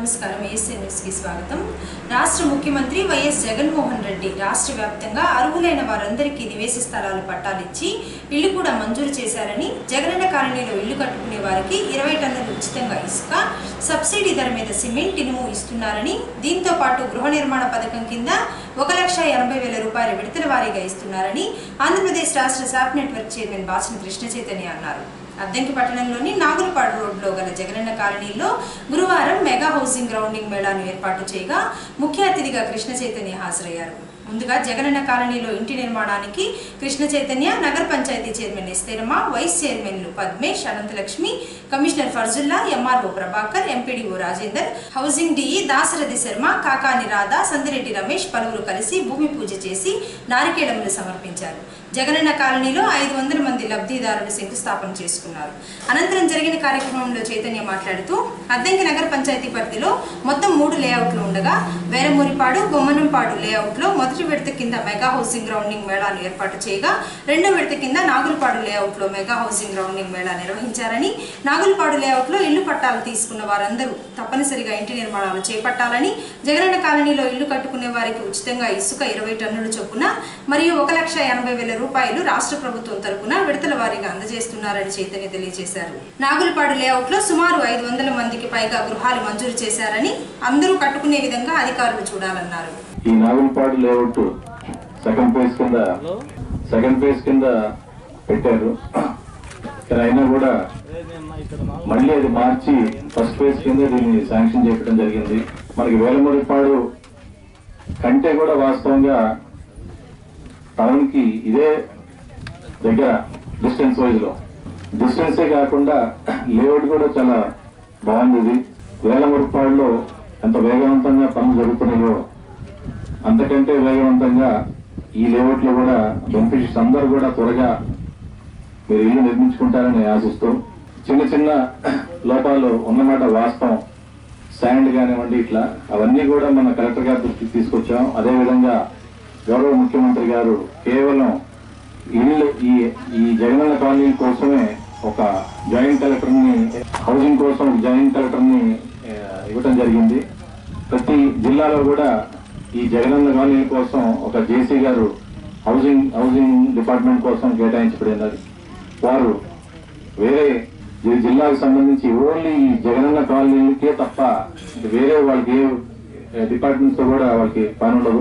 నమస్కారం ఏఎస్ఎన్ న్యూస్కి స్వాగతం రాష్ట్ర ముఖ్యమంత్రి వైఎస్ జగన్మోహన్ రెడ్డి రాష్ట్ర వ్యాప్తంగా అర్హులైన వారందరికీ నివేశ స్థలాలు పట్టాలిచ్చి ఇల్లు కూడా మంజూరు చేశారని జగనన్న కాలనీలో ఇల్లు కట్టుకునే వారికి ఇరవై టన్నులు ఉచితంగా ఇసుక సబ్సిడీ ధర మీద సిమెంట్ ఇనుము ఇస్తున్నారని దీంతో పాటు గృహ నిర్మాణ పథకం కింద ఒక లక్ష ఎనభై వేల రూపాయల విడతల వారీగా ఇస్తున్నారని ఆంధ్రప్రదేశ్ రాష్ట్ర శాప్ నెట్వర్క్ చైర్మన్ బాసిన కృష్ణ చైతన్య అన్నారు అద్దంకి పట్టణంలోని నాగులపాడు రోడ్లో గల జగనన్న కాలనీలో గురువారం మెగా హౌసింగ్ గ్రౌండింగ్ మేళాను ఏర్పాటు చేయగా ముఖ్య అతిథిగా కృష్ణ చైతన్య హాజరయ్యారు ముందుగా జగనన్న కాలనీలో ఇంటి నిర్మాణానికి కృష్ణ చైతన్య నగర పంచాయతీ చైర్మన్ ఎస్తేరమ వైస్ చైర్మన్లు Padmesh Ananthalakshmi commissioner Farzulla MRO Prabhakar MPDO Rajender housing DE Dasarathi Sharma Kakani Radha Sandireddy Ramesh పలువురు కలిసి భూమి పూజ చేసి నారికేళములు సమర్పించారు జగనన్న కాలనీలో ఐదు వందల మంది లబ్ధిదారులు శంకుస్థాపన చేసుకున్నారు అనంతరం జరిగిన కార్యక్రమంలో చైతన్య మాట్లాడుతూ అద్దంకి నగర పంచాయతీ పరిధిలో మొత్తం మూడు లేఅవుట్లు ఉండగా వేరమూరిపాడు బొమ్మనంపాడు లేఅవుట్లో మొదటి విడత కింద మెగా హౌసింగ్ గ్రౌండింగ్ మేళాను ఏర్పాటు చేయగా రెండో విడత కింద నాగులపాడు లేఅవుట్లో మెగా హౌసింగ్ గ్రౌండింగ్ మేళా నిర్వహించారని నాగులపాడు లేఅవుట్లో ఇల్లు పట్టాలు తీసుకున్న వారందరూ తప్పనిసరిగా ఇంటి నిర్మాణాలు చేపట్టాలని జగనన్న కాలనీలో ఇల్లు కట్టుకునే వారికి ఉచితంగా ఇసుక ఇరవై టన్నుల చొప్పున మరియు ఒక లక్ష ఎనభై వేల రూపాయలు రాష్ట్ర ప్రభుత్వం తరపున విడతల వారీగా అందజేస్తున్నారని చైతన్య తెలియజేశారు నాగులపాడు లేఅవుట్ లో సుమారు ఐదు వందల మందికి పైగా గృహాలు మంజూరు చేశారని అందరూ కట్టుకునే విధంగా అధికారులు చూడాలన్నారు ఈ నాగులపాడు లేఅవుట్ సెకండ్ ఫేజ్ కింద సెకండ్ ఫేజ్ కింద పెట్టారు కానీ అయినా కూడా మళ్ళీ అది మార్చి ఫస్ట్ ఫేజ్ కింద దీన్ని శాంక్షన్ చేయడం జరిగింది మనకి వేలముడిపాడు కంటే కూడా వాస్తవంగా టౌన్ కి ఇదే దగ్గర డిస్టెన్స్ వైజ్ లో డిస్టెన్సే కాకుండా లేఅవుట్ కూడా చాలా బాగుంది ఇది వేలముడిపాడులో ఎంత వేగవంతంగా పనులు జరుగుతున్నాయో అంతకంటే వేగవంతంగా ఈ లేఅవుట్ లో కూడా బెనిఫిషియర్స్ అందరూ కూడా త్వరగా మీరు ఇల్లు నిర్మించుకుంటారని ఆశిస్తూ చిన్న చిన్న లోపాలు ఉన్నమాట వాస్తవం శాండ్ కానివ్వండి ఇట్లా అవన్నీ కూడా మన కలెక్టర్ గారి దృష్టికి తీసుకొచ్చాం అదేవిధంగా గౌరవ ముఖ్యమంత్రి గారు కేవలం ఇల్లు ఈ ఈ జగనన్న కాలనీ కోసమే ఒక జాయింట్ కలెక్టర్ ని హౌసింగ్ కోసం ఒక జాయింట్ కలెక్టర్ ని ఆ, ఇవ్వటం జరిగింది ప్రతి జిల్లాలో కూడా ఈ జగనన్న కాలనీ కోసం ఒక జేసీ గారు హౌసింగ్ హౌసింగ్ డిపార్ట్మెంట్ కోసం కేటాయించబడినది వారు వేరే ఈ జిల్లాకు సంబంధించి ఓన్లీ ఈ జగనన్న కాలనీలకే తప్ప ఇంక వేరే వాళ్ళకి ఏ డిపార్ట్మెంట్స్ తో కూడా వాళ్ళకి పని ఉండదు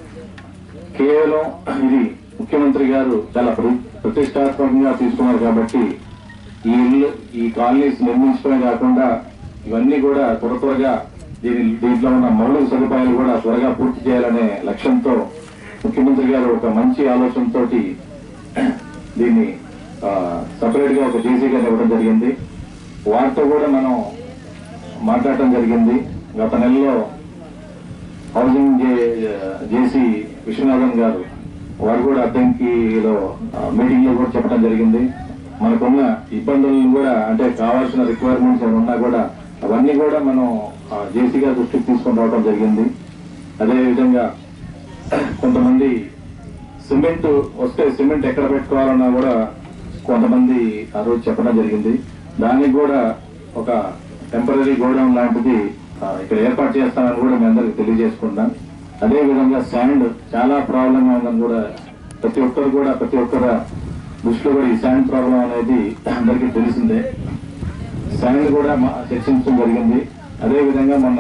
కేవలం ఇది ముఖ్యమంత్రి గారు చాలా ప్ర- ప్రతిష్టాత్మకంగా తీసుకున్నారు కాబట్టి ఈ ఇల్లు ఈ కాలనీస్ నిర్మించడమే కాకుండా ఇవన్నీ కూడా త్వర త్వరగా దీని దీంట్లో ఉన్న మౌలిక సదుపాయాలు కూడా త్వరగా పూర్తి చేయాలనే లక్ష్యంతో ముఖ్యమంత్రి గారు ఒక మంచి ఆలోచనతోటి దీన్ని సపరేట్ గా ఒక జేసీ గారు ఇవ్వడం జరిగింది వారితో కూడా మనం మాట్లాడటం జరిగింది గత నెలలో హౌసింగ్ జేసీ విశ్వనాథన్ గారు వారు కూడా అద్దంకిలో మీటింగ్ లో కూడా చెప్పడం జరిగింది మనకున్న ఇబ్బందులను కూడా అంటే కావాల్సిన రిక్వైర్మెంట్స్ ఏమైనా ఉన్నా కూడా అవన్నీ కూడా మనం జేసీ గారి దృష్టికి తీసుకొని రావడం జరిగింది అదే విధంగా కొంతమంది సిమెంట్ వస్తే సిమెంట్ ఎక్కడ పెట్టుకోవాలన్నా కూడా కొంతమంది ఆ రోజు చెప్పడం జరిగింది దానికి కూడా ఒక టెంపరీ గోడౌన్ లాంటిది ఆ, ఇక్కడ ఏర్పాటు చేస్తామని కూడా మీ అందరికి తెలియజేసుకుంటాం అదే విధంగా శాండ్ చాలా ప్రాబ్లం ఉందని కూడా ప్రతి ఒక్కరు కూడా ప్రతి ఒక్కరు దృష్టిలో కూడా ఈ శాండ్ ప్రాబ్లం అనేది అందరికీ తెలిసిందే శాండ్ కూడా మా- చర్చించడం జరిగింది అదే విధంగా మొన్న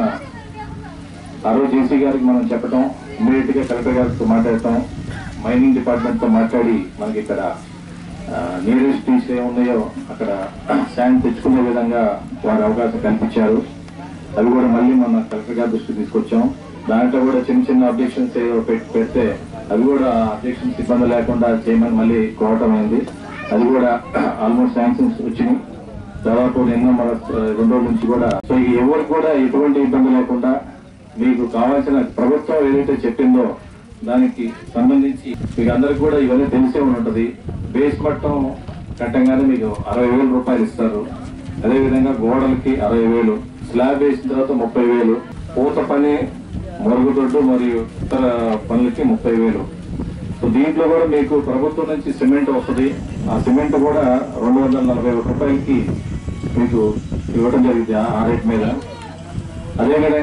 ఆ రోజు జేసీ గారికి మనం చెప్పటం ఇమీడియట్ గా కలెక్టర్ గారితో మాట్లాడటం మైనింగ్ డిపార్ట్మెంట్ తో మాట్లాడి మనకి ఇక్కడ నియరెస్ట్ టీస్ ఏమున్నాయో అక్కడ శాండ్ తెచ్చుకునే విధంగా వారు అవకాశం కల్పించారు అవి కూడా మళ్ళీ మన కలెక్టర్ గారి దృష్టికి తీసుకొచ్చాం దాంట్లో కూడా చిన్న చిన్న అబ్జెక్షన్స్ ఏదో పెట్- పెడితే అవి కూడా అబ్జెక్షన్స్ ఇబ్బంది లేకుండా చేయమని మళ్ళీ కోరటం అయింది అది కూడా ఆల్మోస్ట్ శాంక్షన్స్ వచ్చినాయి దాదాపు నిన్న మన రెండు రోజుల నుంచి కూడా సో ఈ ఎవరికి కూడా ఎటువంటి ఇబ్బంది లేకుండా మీకు కావాల్సిన ప్రభుత్వం ఏదైతే చెప్పిందో దానికి సంబంధించి మీకు అందరికి కూడా ఇవన్నీ తెలిసే ఉంటది బేస్ మట్టం కట్టంగానే మీకు అరవై వేల రూపాయలు ఇస్తారు అదే విధంగా గోడలకి అరవై వేలు స్లాబ్ వేసిన తర్వాత ముప్పై వేలు పూత పని మరుగుదొడ్డు మరియు ఇతర పనులకి ముప్పై వేలు సో దీంట్లో కూడా మీకు ప్రభుత్వం నుంచి సిమెంట్ వస్తుంది ఆ సిమెంట్ కూడా రెండు వందల నలభై ఒక రూపాయలకి మీకు ఇవ్వడం జరిగింది ఆ- ఆ రేట్ మీద అదేవిధంగా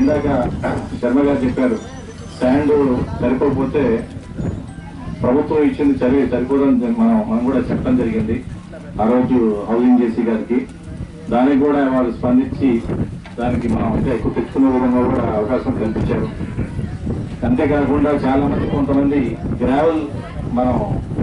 ఇందాక శర్మ గారు చెప్పారు శాండ్ సరిపోకపోతే ప్రభుత్వం ఇచ్చింది సరి సరిపోదని మనం మనం కూడా చెప్పడం జరిగింది ఆ రోజు హౌసింగ్ జేసీ గారికి దానికి కూడా వాళ్ళు స్పందించి దానికి మనం ఇంకా ఎక్కువ తెచ్చుకునే విధంగా కూడా అవకాశం కల్పించారు అంతేకాకుండా చాలా మంది కొంతమంది గ్రావెల్ మనం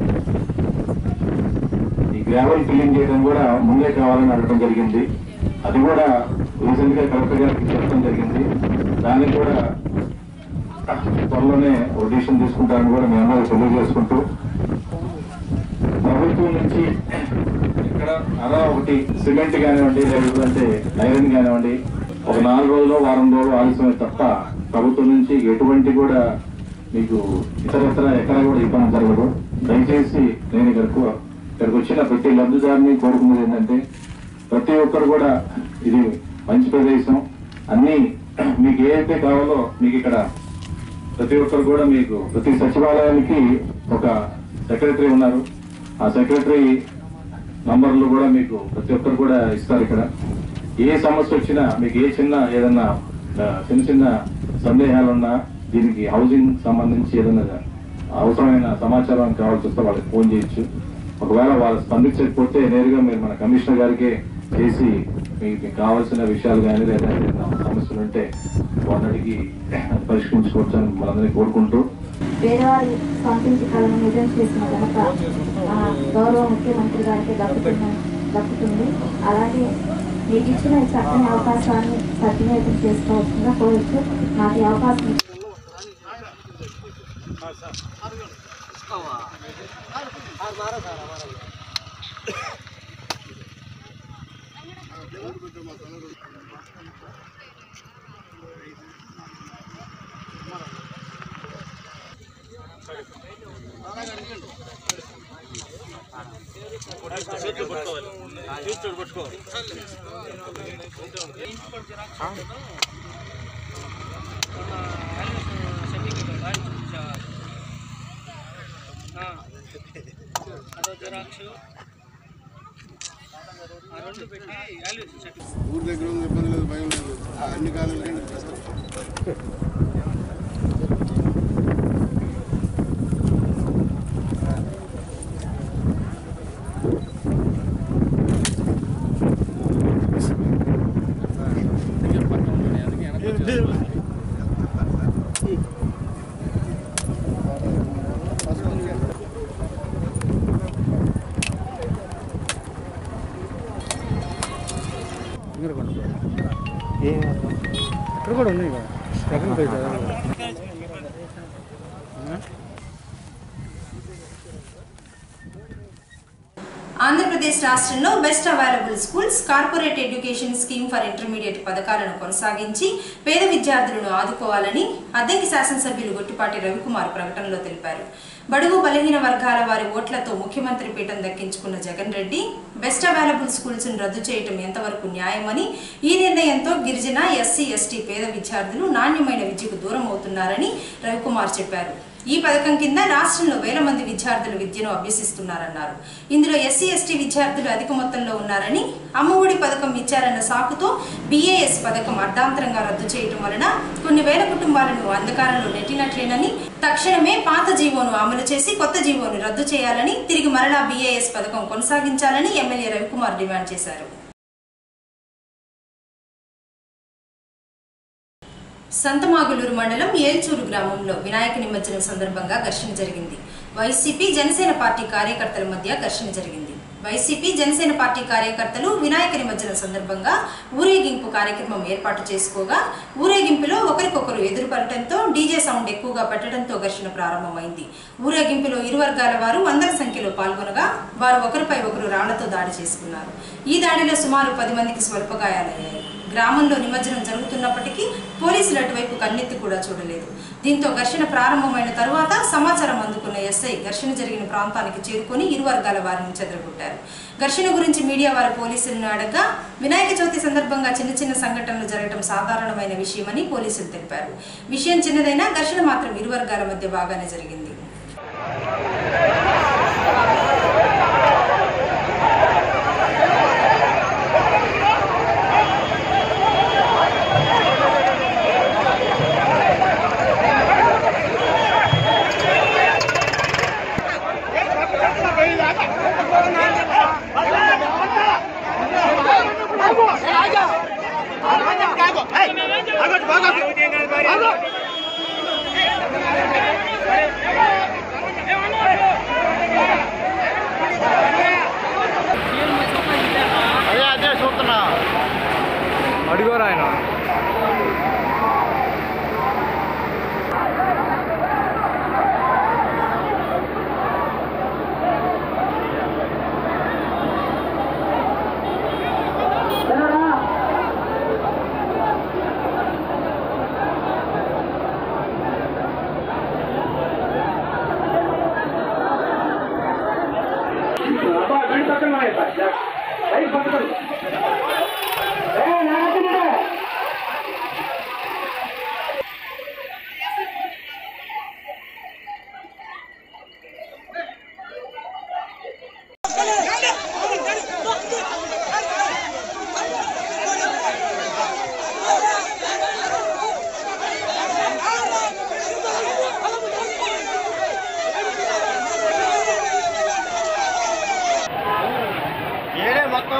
ఈ గ్రావెల్ ఫిల్లింగ్ చేయడం కూడా ముందే కావాలని అడగడం జరిగింది అది కూడా రీసెంట్ గా కలెక్టర్ గారికి చెప్పడం జరిగింది దానికి కూడా త్వరలోనే ఒడిషన్ తీసుకుంటారని కూడా మీ అందరూ తెలియజేసుకుంటూ ప్రభుత్వం నుంచి ఇక్కడ అలా ఒకటి సిమెంట్ కానివ్వండి లేకపోతే ఐరన్ కానివ్వండి ఒక నాలుగు రోజులు వారం రోజులు ఆలస్యమే తప్ప ప్రభుత్వం నుంచి ఎటువంటి కూడా మీకు ఇతరత్ర ఎక్కడ కూడా ఇబ్బంది జరగదు దయచేసి నేను ఇక్కడికి ఇక్కడికి వచ్చిన ప్రతి లబ్ధిదారుని కోరుకున్నది ఏంటంటే ప్రతి ఒక్కరు కూడా ఇది మంచి ప్రదేశం అన్ని మీకు ఏదైతే కావాలో మీకు ఇక్కడ ప్రతి ఒక్కరు కూడా మీకు ప్రతి సచివాలయానికి ఒక సెక్రటరీ ఉన్నారు ఆ సెక్రటరీ నంబర్లు కూడా మీకు ప్రతి ఒక్కరు కూడా ఇస్తారు ఇక్కడ ఏ సమస్య వచ్చినా మీకు ఏ చిన్న ఏదన్నా ఆ, చిన్న చిన్న సందేహాలు ఉన్నా దీనికి హౌసింగ్ సంబంధించి ఏదైనా అవసరమైన సమాచారం కావాల్సి వస్తే వాళ్ళకి ఫోన్ చేయొచ్చు ఒకవేళ వాళ్ళు స్పందించకపోతే నేరుగా మీరు మన కమిషనర్ గారికి చేసి మీకు మీకు కావాల్సిన విషయాలు కానీ లేదా ఏదైనా సమస్యలు ఉంటే వాళ్ళకి అది పరిష్కరించుకోవచ్చు అని మనందరినీ కోరుకుంటూ పేదవారి పంపించి కళను నిజం చేసిన ఘనత ఆ, గౌరవ ముఖ్యమంత్రి గారికి దక్కుతుంది దక్కుతుంది అలాగే మీకు ఇచ్చిన ఈ చక్కని అవకాశాన్ని సద్వినియోగం చేసుకోవాల్సిందిగా కోరుతూ నాకు ఈ అవకాశం ఇచ్చిన ఊరి దగ్గర ఉంది ఇబ్బంది లేదు భయం లేదు అన్ని కాదు కష్టం ఇక్కడ కూడా ఉన్నాయి కదా సెకండ్ పేజ్ ఆంధ్రప్రదేశ్ రాష్ట్రంలో best available schools corporate education scheme for intermediate పథకాలను కొనసాగించి పేద విద్యార్థులను ఆదుకోవాలని అద్దెకి శాసనసభ్యులు గొట్టిపాటి రవికుమార్ ప్రకటనలో తెలిపారు బడుగు బలహీన వర్గాల వారి ఓట్లతో ముఖ్యమంత్రి పీఠం దక్కించుకున్న Jagan Reddy best available schools ను రద్దు చేయటం ఎంతవరకు న్యాయమని ఈ నిర్ణయంతో గిరిజన ఎస్సీ ఎస్టీ పేద విద్యార్థులు నాణ్యమైన విద్యకు దూరం అవుతున్నారని రవికుమార్ చెప్పారు ఈ పథకం కింద రాష్ట్రంలో వేల మంది విద్యార్థులు విద్యను అభ్యసిస్తున్నారన్నారు ఇందులో ఎస్సీ ఎస్టీ విద్యార్థులు అధిక మొత్తంలో ఉన్నారని అమ్మఒడి పథకం ఇచ్చారన్న సాకుతో బీఏఎస్ పథకం అర్ధాంతరంగా రద్దు చేయటం వలన కొన్ని వేల కుటుంబాలను అంధకారంలో నెట్టినట్లేనని తక్షణమే పాత జీవోను అమలు చేసి కొత్త జీవోను రద్దు చేయాలని తిరిగి మరలా బీఏఎస్ పథకం కొనసాగించాలని ఎమ్మెల్యే రవికుమార్ డిమాండ్ చేశారు సంతమాగులూరు మండలం ఏల్చూరు గ్రామంలో వినాయక నిమజ్జనం సందర్భంగా ఘర్షణ జరిగింది వైసీపీ జనసేన పార్టీ కార్యకర్తల మధ్య ఘర్షణ జరిగింది వైసీపీ జనసేన పార్టీ కార్యకర్తలు వినాయక నిమజ్జనం సందర్భంగా ఊరేగింపు కార్యక్రమం ఏర్పాటు చేసుకోగా ఊరేగింపులో ఒకరికొకరు ఎదురుపడటంతో డీజే సౌండ్ ఎక్కువగా పెట్టడంతో ఘర్షణ ప్రారంభమైంది ఊరేగింపులో ఇరు వర్గాల వారు వందల సంఖ్యలో పాల్గొనగా వారు ఒకరిపై ఒకరు రాళ్లతో దాడి చేసుకున్నారు ఈ దాడిలో సుమారు పది మందికి స్వల్ప గాయాలయ్యాయి గ్రామంలో నిమజ్జనం జరుగుతున్నప్పటికీ పోలీసులు అటువైపు కన్నెత్తి కూడా చూడలేదు దీంతో ఘర్షణ ప్రారంభమైన తరువాత సమాచారం అందుకున్న ఎస్ఐ ఘర్షణ జరిగిన ప్రాంతానికి చేరుకొని ఇరు వర్గాల వారిని చెదరగొట్టారు ఘర్షణ గురించి మీడియా వారు పోలీసులను అడగగా వినాయక చవితి సందర్భంగా చిన్న చిన్న సంఘటనలు జరగడం సాధారణమైన విషయమని పోలీసులు తెలిపారు విషయం చిన్నదైనా ఘర్షణ మాత్రం ఇరు వర్గాల మధ్య బాగానే జరిగింది ఆ అదే అదే చూస్తున్నా అడిగోరా ఆయన ఏడే మొత్తం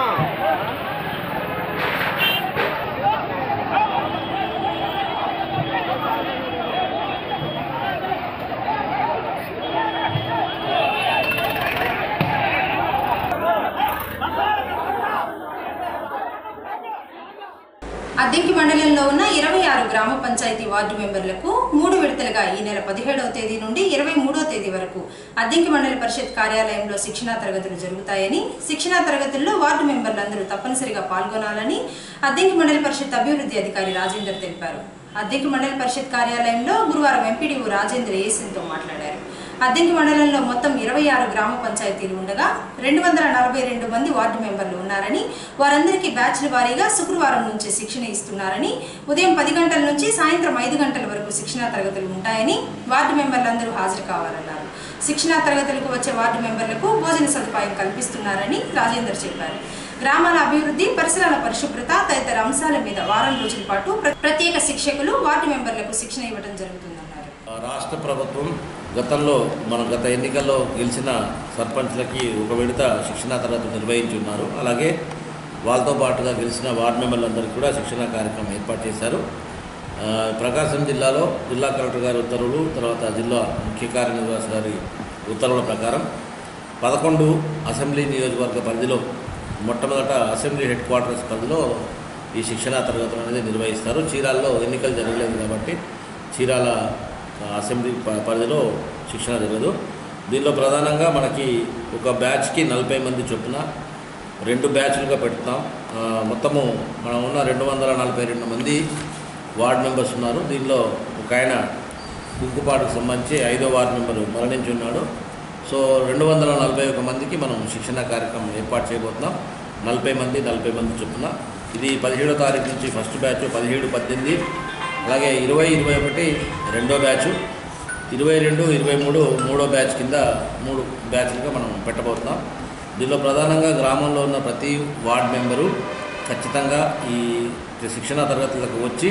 అద్దెంకి మండలంలో ఉన్న ఇరవై ఆరు గ్రామ పంచాయతీ వార్డు మెంబర్లకు మూడు విడతలుగా ఈ నెల పదిహేడవ తేదీ నుండి ఇరవై మూడో తేదీ వరకు అద్దెంకి మండల పరిషత్ కార్యాలయంలో శిక్షణా తరగతులు జరుగుతాయని శిక్షణా తరగతుల్లో వార్డు మెంబర్లందరూ తప్పనిసరిగా పాల్గొనాలని అద్దెంకి మండల పరిషత్ అభివృద్ధి అధికారి రాజేందర్ తెలిపారు అద్దెంకి మండల పరిషత్ కార్యాలయంలో గురువారం ఎంపీడీఓ రాజేంద్ర ఏసన్తో మాట్లాడారు అద్దెంకి మండలంలో మొత్తం ఇరవై ఆరు గ్రామ పంచాయతీలు ఉండగా రెండు వందల నలభై రెండు మంది వార్డు మెంబర్లు ఉన్నారని వారందరికీ బ్యాచ్ల వారీగా శుక్రవారం నుంచి శిక్షణ ఇస్తున్నారని ఉదయం పది గంటల నుంచి సాయంత్రం ఐదు గంటల వరకు శిక్షణా తరగతులు ఉంటాయని వార్డు మెంబర్లందరూ హాజరు కావాలన్నారు శిక్షణా తరగతులకు వచ్చే వార్డు మెంబర్లకు భోజన సదుపాయం కల్పిస్తున్నారని రాజేందర్ చెప్పారు గ్రామాల అభివృద్ధి పరిసరాల పరిశుభ్రత తదితర అంశాల మీద వారం రోజుల పాటు ప్ర- ప్రత్యేక శిక్షకులు వార్డు మెంబర్లకు శిక్షణ ఇవ్వడం జరుగుతుందన్నారు రాష్ట్ర ప్రభుత్వం గతంలో మన గత ఎన్నికల్లో గెలిచిన సర్పంచ్లకి ఒక విడత శిక్షణా తరగతులు నిర్వహించి ఉన్నారు అలాగే వాళ్ళతో పాటుగా గెలిచిన వార్డు మెంబర్లందరికీ కూడా శిక్షణా కార్యక్రమం ఏర్పాటు చేశారు ఆ, ప్రకాశం జిల్లాలో జిల్లా కలెక్టర్ గారి ఉత్తర్వులు తర్వాత జిల్లా ముఖ్య కార్యనిర్వాహి గారి ఉత్తర్వుల ప్రకారం పదకొండు అసెంబ్లీ నియోజకవర్గ పరిధిలో మొట్టమొదట అసెంబ్లీ హెడ్ క్వార్టర్స్ పరిధిలో ఈ శిక్షణా తరగతులు అనేది నిర్వహిస్తారు చీరాల్లో ఎన్నికలు జరగలేదు కాబట్టి చీరాల ఆ, అసెంబ్లీ ప- పరిధిలో శిక్షణ జరగదు దీనిలో ప్రధానంగా మనకి ఒక బ్యాచ్కి నలభై మంది చొప్పున రెండు బ్యాచ్లుగా పెడుతున్నాం ఆ, మొత్తము మనం ఉన్న రెండు వందల నలభై రెండు మంది వార్డు మెంబర్స్ ఉన్నారు దీనిలో ఒక ఆయన కుంకుపాటుకు సంబంధించి ఐదో వార్డు మెంబరు మరణించి ఉన్నాడు సో రెండు వందల నలభై ఒక మందికి మనం శిక్షణ కార్యక్రమం ఏర్పాటు చేయబోతున్నాం నలభై మంది నలభై మంది చొప్పున ఇది పదిహేడో తారీఖు నుంచి ఫస్ట్ బ్యాచ్ పదిహేడు పద్దెనిమిది అలాగే ఇరవై ఇరవై ఒకటి రెండో బ్యాచ్ ఇరవై రెండు ఇరవై మూడు మూడో బ్యాచ్ కింద మూడు బ్యాచ్లుగా మనం పెట్టబోతున్నాం దీనిలో ప్రధానంగా గ్రామంలో ఉన్న ప్రతి వార్డ్ మెంబరు ఖచ్చితంగా ఈ శిక్షణ తరగతులకు వచ్చి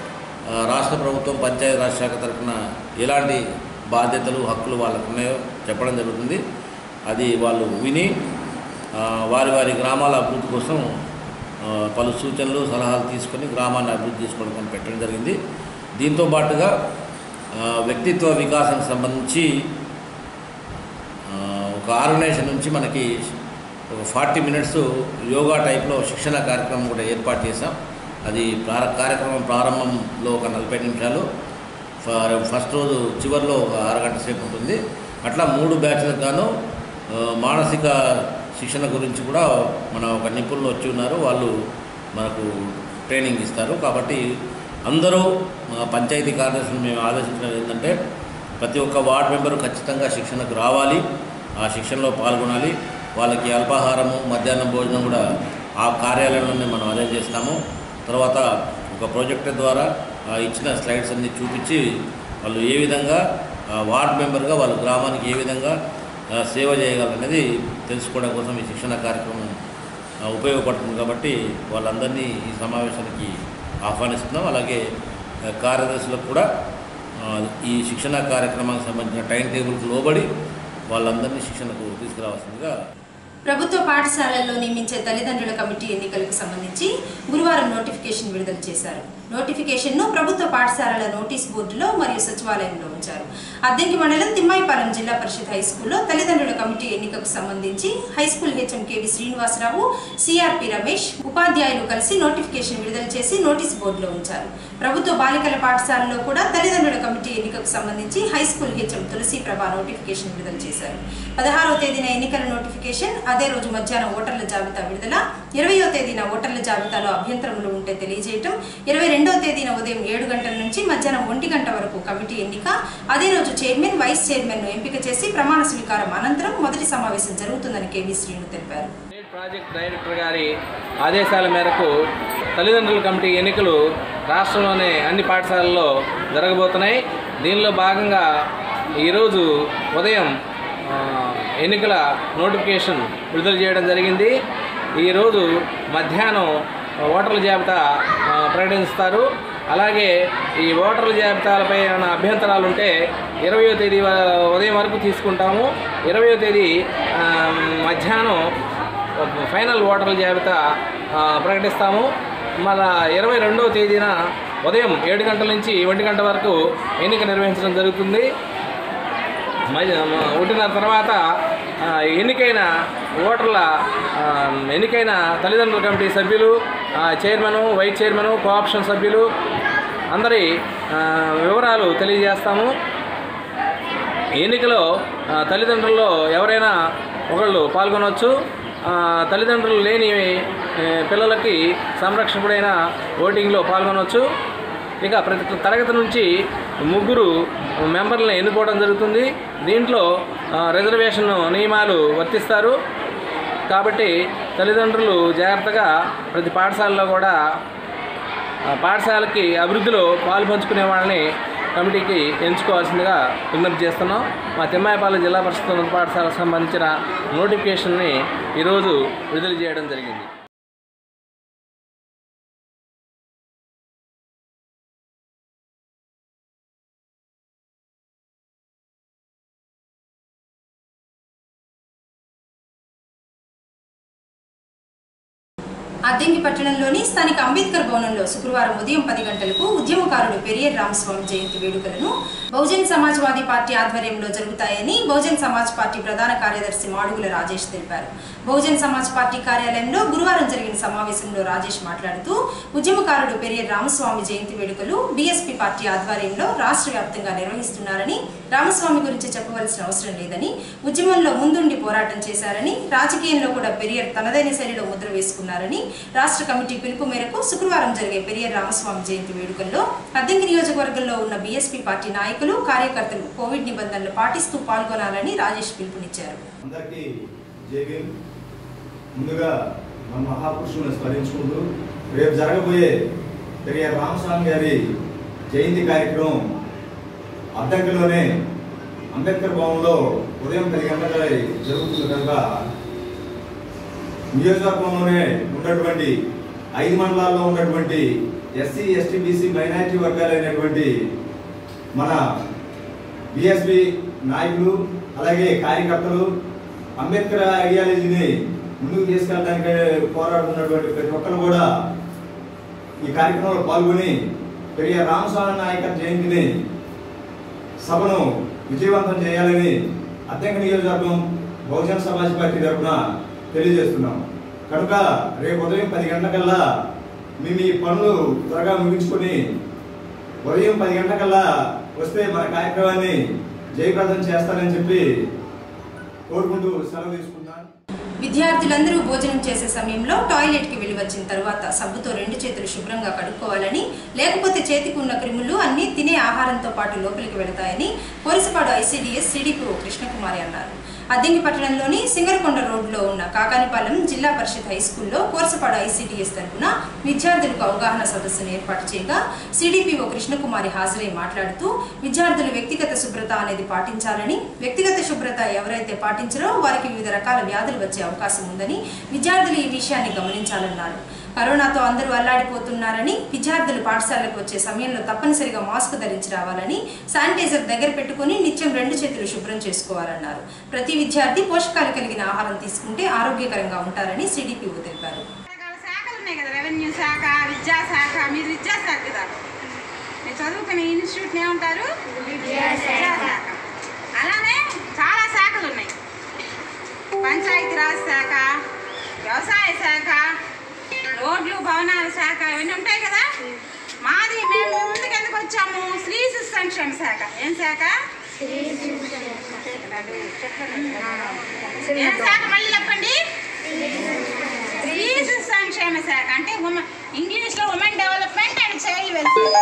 ఆ, రాష్ట్ర ప్రభుత్వం పంచాయతీ రాజ్ శాఖ తరఫున ఎలాంటి బాధ్యతలు హక్కులు వాళ్ళకు ఉన్నాయో చెప్పడం జరుగుతుంది అది వాళ్ళు విని ఆ, వారి వారి గ్రామాల అభివృద్ధి కోసం ఆ, పలు సూచనలు సలహాలు తీసుకొని గ్రామాన్ని అభివృద్ధి చేసుకోవడం కోసం పెట్టడం జరిగింది దీంతో పాటుగా ఆ, వ్యక్తిత్వ వికాసానికి సంబంధించి ఆ, ఒక ఆర్గనైజేషన్ నుంచి మనకి ఒక ఫార్టీ మినిట్స్ యోగా టైప్లో శిక్షణ కార్యక్రమం కూడా ఏర్పాటు చేశాం అది ప్రార కార్యక్రమం ప్రారంభంలో ఒక నలభై నిమిషాలు ఫ- ఫస్ట్ రోజు చివరిలో ఒక అరగంట సేపు ఉంటుంది అట్లా మూడు బ్యాచ్లకు గాను ఆ, మానసిక శిక్షణ గురించి కూడా మన ఒక నిపుణులు వచ్చి ఉన్నారు వాళ్ళు మనకు ట్రైనింగ్ ఇస్తారు కాబట్టి అందరూ మా పంచాయతీ కార్యదర్శులు మేము ఆదేశించడం ఏంటంటే ప్రతి ఒక్క వార్డు మెంబరు ఖచ్చితంగా శిక్షణకు రావాలి ఆ శిక్షణలో పాల్గొనాలి వాళ్ళకి అల్పాహారము మధ్యాహ్నం భోజనం కూడా ఆ కార్యాలయంలోనే మనం అరేంజ్ చేస్తాము తర్వాత ఒక ప్రాజెక్టర్ ద్వారా ఆ ఇచ్చిన స్లైడ్స్ అన్ని చూపించి వాళ్ళు ఏ విధంగా ఆ వార్డ్ మెంబర్గా వాళ్ళ గ్రామానికి ఏ విధంగా ఆ, సేవ చేయగలరనేది తెలుసుకోవడం కోసం ఈ శిక్షణ కార్యక్రమం ఆ, ఉపయోగపడుతుంది కాబట్టి వాళ్ళందరినీ ఈ సమావేశానికి ఆహ్వానిస్తున్నాం అలాగే ఆ, కార్యదర్శులకు కూడా ఆ, ఈ శిక్షణ కార్యక్రమానికి సంబంధించిన టైం టేబుల్కి లోబడి వాళ్ళందరినీ శిక్షణకు తీసుకురావాల్సిందిగా ప్రభుత్వ పాఠశాలల్లో నియమించే తల్లిదండ్రుల కమిటీ ఎన్నికలకు సంబంధించి గురువారం నోటిఫికేషన్ విడుదల చేశారు నోటిఫికేషన్ను ప్రభుత్వ పాఠశాలల నోటీస్ బోర్డులో మరియు సచివాలయంలో ఉంచారు అద్దెంకి మండలం తిమ్మాయిపాలెం జిల్లా పరిషత్ హై స్కూల్లో తల్లిదండ్రుల కమిటీ ఎన్నికకు సంబంధించి high school HM KV Srinivasa Rao CRP Ramesh ఉపాధ్యాయులు కలిసి నోటిఫికేషన్ విడుదల చేసి నోటీస్ బోర్డులో ఉంచారు ప్రభుత్వ బాలికల పాఠశాలలో కూడా తల్లిదండ్రుల కమిటీ ఎన్నికకు సంబంధించి high school HM Tulasi Prabha notification విడుదల చేశారు పదహారవ తేదీన ఎన్నికల నోటిఫికేషన్ అదే రోజు మధ్యాహ్నం ఓటర్ల జాబితా విడుదల ఇరవయో తేదీన ఓటర్ల జాబితాలో అభ్యంతరములు ఉంటే తెలియజేయటం ఇరవై రెండవ తేదీన ఉదయం ఏడు గంటల నుంచి మధ్యాహ్నం ఒంటి గంట వరకు కమిటీ ఎన్నిక అదే రోజు చైర్మన్ వైస్ చైర్మన్ ను ఎంపిక చేసి ప్రమాణ స్వీకారం అనంతరం మొదటి సమావేశం జరుగుతుందని కేవీ శ్రీను తెలిపారు స్టేట్ ప్రాజెక్ట్ డైరెక్టర్ గారి ఆదేశాల మేరకు తల్లిదండ్రుల కమిటీ ఎన్నికలు రాష్ట్రంలోని అన్ని పాఠశాలల్లో జరగబోతున్నాయి దీనిలో భాగంగా ఈరోజు ఉదయం ఆ, ఎన్నికల నోటిఫికేషన్ విడుదల చేయడం జరిగింది ఈరోజు మధ్యాహ్నం ఓటర్ల జాబితా ఆ, ప్రకటిస్తారు అలాగే ఈ ఓటర్ల జాబితాలపై ఏమైనా అభ్యంతరాలు ఉంటే ఇరవయో తేదీ వ- ఉదయం వరకు తీసుకుంటాము ఇరవయో తేదీ ఆ, మధ్యాహ్నం ఫైనల్ ఓటర్ల జాబితా ఆ, ప్రకటిస్తాము మళ్ళా ఇరవై రెండవ తేదీన ఉదయం ఏడు గంటల నుంచి ఒంటి గంట వరకు ఎన్నిక నిర్వహించడం జరుగుతుంది మధ్య- మ- ఒకటిన్నర తర్వాత ఆ, ఎన్నికైన ఓటర్ల ఆ, ఎన్నికైన తల్లిదండ్రుల కమిటీ సభ్యులు ఆ, చైర్మను వైస్ చైర్మను కోఆప్షన్ సభ్యులు అందరి ఆ, వివరాలు తెలియజేస్తాము ఎన్నికలో ఆ, తల్లిదండ్రుల్లో ఎవరైనా ఒకళ్ళు పాల్గొనవచ్చు ఆ, తల్లిదండ్రులు లేని ఏ, పిల్లలకి సంరక్షకుడైన ఓటింగ్లో పాల్గొనవచ్చు ఇక ప్రతి తరగతి నుంచి ముగ్గురు మెంబర్లను ఎన్నుకోవడం జరుగుతుంది దీంట్లో ఆ, రిజర్వేషన్ నియమాలు వర్తిస్తారు కాబట్టి తల్లిదండ్రులు జాగ్రత్తగా ప్రతి పాఠశాలలో కూడా ఆ, పాఠశాలకి అభివృద్ధిలో పాలు పంచుకునే వాళ్ళని కమిటీకి ఎంచుకోవాల్సిందిగా విజ్ఞప్తి చేస్తున్నాం మా తిమ్మాయపాలెం జిల్లా పరిషత్ ఉన్నత పాఠశాలకు సంబంధించిన నోటిఫికేషన్ని ఈరోజు విడుదల చేయడం జరిగింది అద్దెంకి పట్టణంలోని స్థానిక అంబేద్కర్ భవనంలో శుక్రవారం ఉదయం పది గంటలకు ఉద్యమకారుడు పెరియర్ రామస్వామి జయంతి వేడుకలను బహుజన్ సమాజ్వాదీ పార్టీ ఆధ్వర్యంలో జరుగుతాయని బహుజన్ సమాజ్ పార్టీ ప్రధాన కార్యదర్శి మాడుగుల రాజేష్ తెలిపారు బహుజన్ సమాజ్ పార్టీ కార్యాలయంలో గురువారం జరిగిన సమావేశంలో రాజేష్ మాట్లాడుతూ ఉద్యమకారుడు పెరియర్ రామస్వామి జయంతి వేడుకలు బీఎస్పీ పార్టీ ఆధ్వర్యంలో రాష్ట్ర వ్యాప్తంగా నిర్వహిస్తున్నారని రామస్వామి గురించి చెప్పవలసిన అవసరం లేదని ఉద్యమంలో ముందుండి పోరాటం చేశారని రాజకీయంలో కూడా పెరియర్ తనదైన శైలిలో ముద్ర వేసుకున్నారని రాష్ట్ర కమిటీ పిలుపు మేరకు శుక్రవారం జరిగే పెరియర్ రామస్వామి జయంతి వేడుకల్లో అద్దెంకి నియోజకవర్గంలో ఉన్న బీఎస్పీ పార్టీ నాయకులు కార్యకర్తలు కోవిడ్ నిబంధనలు పాటిస్తూ పాల్గొనాలని రాజేష్ పిలుపునిచ్చారు అందరికీ జై భీమ్ ముందుగా మన మహాపురుషులను స్మరించుకుంటూ రేపు జరగబోయే పెరియార్ రామస్వామి గారి జయంతి కార్యక్రమం అద్దంకిలోనే అంబేద్కర్ భవన్లో ఉదయం పది గంటల జరుగుతుంది కనుక నియోజకవర్గంలోనే ఉన్నటువంటి ఐదు మండలాల్లో ఉన్నటువంటి ఎస్సీ ఎస్టీ బీసీ మైనారిటీ వర్గాలైనటువంటి మన బిఎస్పి నాయకులు అలాగే కార్యకర్తలు అంబేద్కర్ ఐడియాలజీని ముందుకు తీసుకెళ్ళడానికి పోరాడుతున్నటువంటి ప్రతి ఒక్కరు కూడా ఈ కార్యక్రమంలో పాల్గొని పెరియార్ రామస్వామి నాయకర్ జయంతిని సభను విజయవంతం చేయాలని అద్దెంక నియోజకవర్గం బహుజన సమాజ్ పార్టీ తరఫున తెలియజేస్తున్నాం కనుక రేపు ఉదయం పది గంటలకల్లా మేము ఈ పనులు త్వరగా ముగించుకొని ఉదయం పది గంటలకల్లా వస్తే మన కార్యక్రమాన్ని జయప్రదం చేస్తారని చెప్పి కోరుకుంటూ సెలవు తీసుకుంటున్నాను విద్యార్థులందరూ భోజనం చేసే సమయంలో టాయిలెట్ కి వెళ్ళి వచ్చిన తర్వాత సబ్బుతో రెండు చేతులు శుభ్రంగా కడుక్కోవాలని లేకపోతే చేతికి ఉన్న క్రిములు అన్ని తినే ఆహారంతో పాటు లోపలికి వెళతాయని పోలిసపాడు ఐసీడీఎస్ సిడిపిఓ కృష్ణకుమారి అన్నారు అద్దెంకి పట్టణంలోని సింగరకొండ రోడ్లో ఉన్న కాకానిపాలెం జిల్లా పరిషత్ హై స్కూల్లో కోర్సపాడు ఐసీడీఎస్ తరఫున విద్యార్థులకు అవగాహన సదస్సును ఏర్పాటు చేయగా సిడిపిఓ కృష్ణకుమారి హాజరై మాట్లాడుతూ విద్యార్థులు వ్యక్తిగత శుభ్రత అనేది పాటించాలని వ్యక్తిగత శుభ్రత ఎవరైతే పాటించరో వారికి వివిధ రకాల వ్యాధులు వచ్చే అవకాశం ఉందని విద్యార్థులు ఈ విషయాన్ని గమనించాలన్నారు కరోనాతో అందరూ అల్లాడిపోతున్నారని విద్యార్థులు పాఠశాలకు వచ్చే సమయంలో తప్పనిసరిగా మాస్క్ ధరించి రావాలని శానిటైజర్ దగ్గర పెట్టుకుని నిత్యం రెండు చేతులు శుభ్రం చేసుకోవాలన్నారు ప్రతి విద్యార్థి పోషకాలు కలిగిన ఆహారం తీసుకుంటే ఆరోగ్యకరంగా ఉంటారని సిడిపిఓ తెలిపారు రకరకాల శాఖలు ఉన్నాయి కదా రెవెన్యూ శాఖ విద్యాశాఖ మీది విద్యాశాఖ కదా మీరు చదువుకునే ఇన్స్టిట్యూట్ ఏమంటారు విద్యాశాఖ అలానే చాలా శాఖలు ఉన్నాయి పంచాయతీరాజ్ శాఖ వ్యవసాయ శాఖ రోడ్లు భవనాల శాఖ ఇవన్నీ ఉంటాయి కదా మాది మేము మీ ముందుకు ఎందుకు వచ్చాము శ్రీ శిశు సంక్షేమ శాఖ ఏం శాఖ ఏం శాఖ మళ్ళీ చెప్పండి శ్రీ శిశు సంక్షేమ శాఖ అంటే ఉమెన్ ఇంగ్లీష్లో women development and child welfare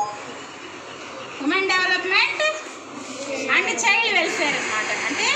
women development and child welfare అన్నమాట అంటే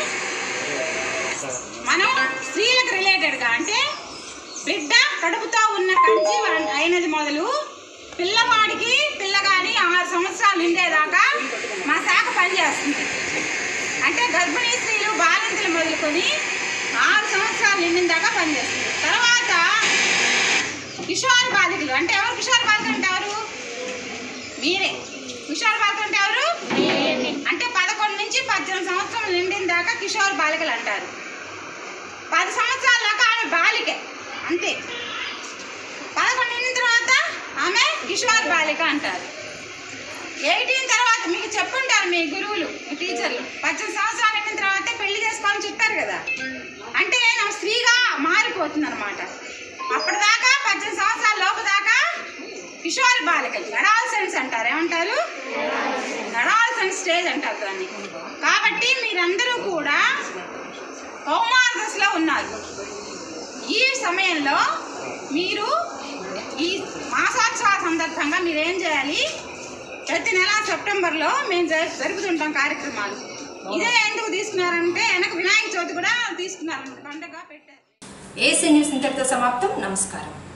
మనం స్త్రీలకు రిలేటెడ్గా అంటే బిడ్డ కడుపుతో ఉన్న కన్సీవ్ అయినది మొదలు పిల్లవాడికి పిల్లగాని ఆరు సంవత్సరాలు నిండేదాకా మా శాఖ పనిచేస్తుంది అంటే గర్భిణీ స్త్రీలు బాలింతలు మొదలుకొని ఆరు సంవత్సరాలు నిండిన దాకా పనిచేస్తుంది తర్వాత కిషోర్ బాలికలు అంటే ఎవరు కిషోర్ బాలికలు అంటే ఎవరు మీరే కిషోర్ బాలికలు అంటే ఎవరు అంటే పదకొండు నుంచి పద్దెనిమిది సంవత్సరాలు నిండిన దాకా కిషోర్ బాలికలు అంటారు పది సంవత్సరాల దాకా ఆమె బాలికే అంతే పదకొండు నిండిన తర్వాత ఆమె కిషోర్ బాలిక అంటారు ఎయిటీన్ తర్వాత మీకు చెప్పుంటారు మీ గురువులు మీ టీచర్లు పద్దెనిమిది సంవత్సరాలు నిండిన తర్వాత పెళ్లి చేసుకోవాలని చెప్పారు కదా అంటే ఆమె స్త్రీగా మారిపోతుంది అనమాట అప్పటిదాకా పద్దెనిమిది సంవత్సరాల లోపు దాకా కిషోర్ బాలికలు అడాల్సెన్స్ అంటారు ఏమంటారు అడాల్సెన్స్ స్టేజ్ అంటారు దాన్ని కాబట్టి మీరందరూ కూడా కౌమార దశలో ఉన్నారు ఈ సమయంలో మీరు ఈ మాసోత్సవ సందర్భంగా మీరు ఏం చేయాలి ప్రతి నెల సెప్టెంబర్లో మేము జ- జరుపుతుంటాం కార్యక్రమాలు ఇదే ఎందుకు తీసుకున్నారంటే వెనక వినాయక చవితి కూడా తీసుకున్నారు పండుగ పెట్టారు ఏసీ న్యూస్ ఇంతటితో సమాప్తం నమస్కారం